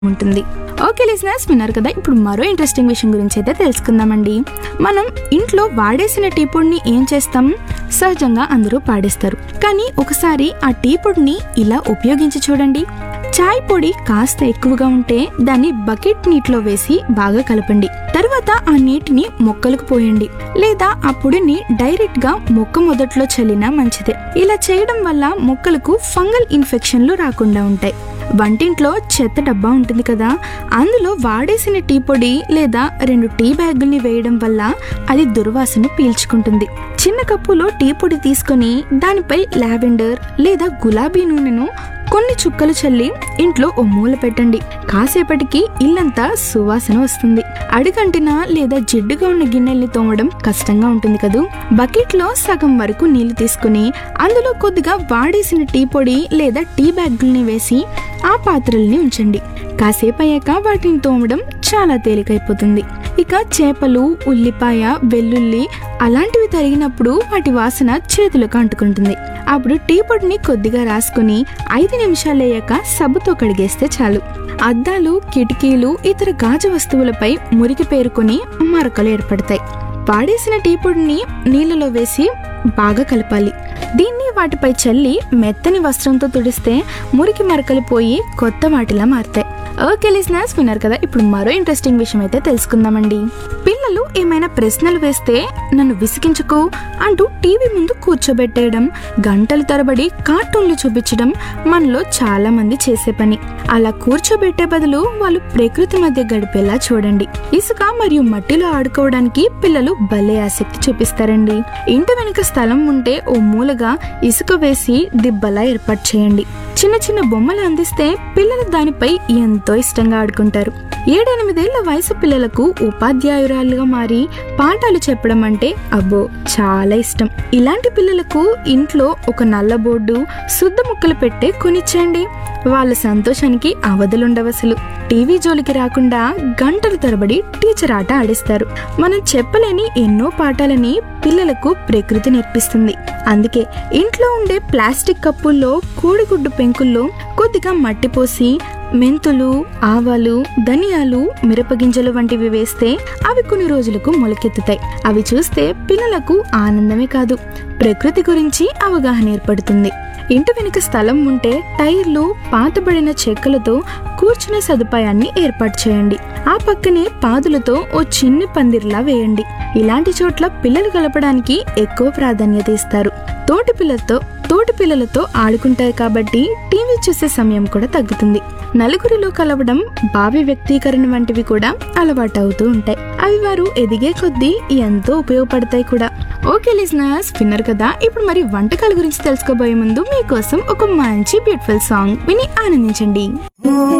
ఉంటుంది okay listeners విన్నారు కదా ఇప్పుడు మరో ఇంట్రెస్టింగ్ విషయం గురించి అయితే తెలుసుకుందామండి మనం ఇంట్లో వాడేసిన టీ పొడిని ఏం చేస్తాం సహజంగా అందరూ పాడేస్తారు కానీ ఒకసారి ఆ టీ పొడిని ఇలా ఉపయోగించి చూడండి చాయ్ పొడి కాస్త ఎక్కువగా ఉంటే దాన్ని బకెట్ నీటిలో వేసి బాగా కలపండి తర్వాత ఆ నీటిని మొక్కలకు పోయండి లేదా ఆ పొడిని డైరెక్ట్ గా మొక్క మొదట్లో చల్లినా మంచిదే ఇలా చేయడం వల్ల మొక్కలకు ఫంగల్ ఇన్ఫెక్షన్లు రాకుండా ఉంటాయి వంటింట్లో చెత్త డబ్బా ఉంటుంది కదా అందులో వాడేసిన టీ పొడి లేదా రెండు టీ బ్యాగుల్ని వేయడం వల్ల అది దుర్వాసన పీల్చుకుంటుంది చిన్న కప్పులో టీ పొడి తీసుకొని దానిపై లావెండర్ లేదా గులాబీ నూనెను కొన్ని చుక్కలు చల్లి ఇంట్లో ఓ మూల పెట్టండి కాసేపటికి ఇల్లంతా సువాసన వస్తుంది అడుగంటిన లేదా జిడ్డుగా ఉన్న గిన్నెల్ని తోమడం కష్టంగా ఉంటుంది కదూ బకెట్లో సగం వరకు నీళ్లు తీసుకుని అందులో కొద్దిగా వాడేసిన టీ పొడి లేదా టీ బ్యాగుల్ని వేసి ఆ పాత్రల్ని ఉంచండి కాసేపు అయ్యాక వాటిని తోమడం చాలా తేలికైపోతుంది ఇక చేపలు ఉల్లిపాయ వెల్లుల్లి అలాంటివి తరిగినప్పుడు వాటి వాసన చేతులకు అంటుకుంటుంది అప్పుడు టీ పొడిని కొద్దిగా రాసుకుని ఐదు నిమిషాలు అయ్యాక సబ్బుతో కడిగేస్తే చాలు అద్దాలు కిటికీలు ఇతర గాజు వస్తువులపై మురికి పేరుకొని మరకలు ఏర్పడతాయి వాడేసిన టీ పొడిని నీళ్ళలో వేసి బాగా కలపాలి దీన్ని వాటిపై చల్లి మెత్తని వస్త్రంతో తుడిస్తే మురికి మరకలు పోయి కొత్త వాటిలా మారుతాయి ఓకే లిసినర్స్ విన్నారు కదా ఇప్పుడు మరో ఇంట్రెస్టింగ్ విషయం అయితే తెలుసుకుందామండి పిల్లలు ఏమైనా ప్రశ్నలు వేస్తే నన్ను విసిగించుకో అంటూ టీవీ ముందు కూర్చోబెట్టేయడం గంటల తరబడి కార్టూన్లు చూపించడం మనలో చాలా మంది చేసే పని అలా కూర్చోబెట్టే బదులు వాళ్ళు ప్రకృతి మధ్య గడిపేలా చూడండి ఇసుక మరియు మట్టిలో ఆడుకోవడానికి పిల్లలు భలే ఆసక్తి చూపిస్తారండి ఇంటి వెనుక స్థలం ఉంటే ఓ మూలగా ఇసుక వేసి దిబ్బలా ఏర్పాటు చేయండి చిన్న చిన్న బొమ్మలు అందిస్తే పిల్లలు దానిపై ఎంతో ఇష్టంగా ఆడుకుంటారు ఏడెనిమిదేళ్ల వయసు పిల్లలకు ఉపాధ్యాయురాలుగా మారి పాఠాలు చెప్పడం అంటే అబ్బో చాలా ఇష్టం ఇలాంటి పిల్లలకు ఇంట్లో ఒక నల్ల బోర్డు శుద్ధ ముక్కలు పెట్టే కొనిచ్చేయండి వాళ్ళ సంతోషానికి అవధులుండవసలు టీవీ జోలికి రాకుండా గంటల తరబడి టీచర్ ఆట ఆడిస్తారు మనం చెప్పలేని ఎన్నో పాఠాలని పిల్లలకు ప్రకృతి నేర్పిస్తుంది అందుకే ఇంట్లో ఉండే ప్లాస్టిక్ కప్పుల్లో కోడిగుడ్డు పెంకుల్లో కొద్దిగా మట్టి పోసి మెంతులు ఆవాలు ధనియాలు మిరపగింజలు వంటివి వేస్తే అవి కొన్ని రోజులకు మొలకెత్తుతాయి అవి చూస్తే పిల్లలకు ఆనందమే కాదు ప్రకృతి గురించి అవగాహన ఏర్పడుతుంది ఇంటి వెనుక స్థలం ఉంటే టైర్లు పాతబడిన చెక్కలతో కూర్చునే సదుపాయాన్ని ఏర్పాటు చేయండి ఆ పక్కనే పాదులతో ఓ చిన్ని పందిర్లా వేయండి ఇలాంటి చోట్ల పిల్లలు కలపడానికి ఎక్కువ ప్రాధాన్యత ఇస్తారు తోటి పిల్లలతో తోటి పిల్లలతో ఆడుకుంటారు కాబట్టి టీవీ చూసే సమయం కూడా తగ్గుతుంది నలుగురిలో కలవడం భావి వ్యక్తీకరణ వంటివి కూడా అలవాటు అవుతూ ఉంటాయి అవి వారు ఎదిగే కొద్దీ ఎంతో ఉపయోగపడతాయి కూడా ఓకే లిజనర్స్ విన్నారు కదా ఇప్పుడు మరి వంటకాల గురించి తెలుసుకోబోయే ముందు మీకోసం ఒక మంచి బ్యూటిఫుల్ సాంగ్ విని ఆనందించండి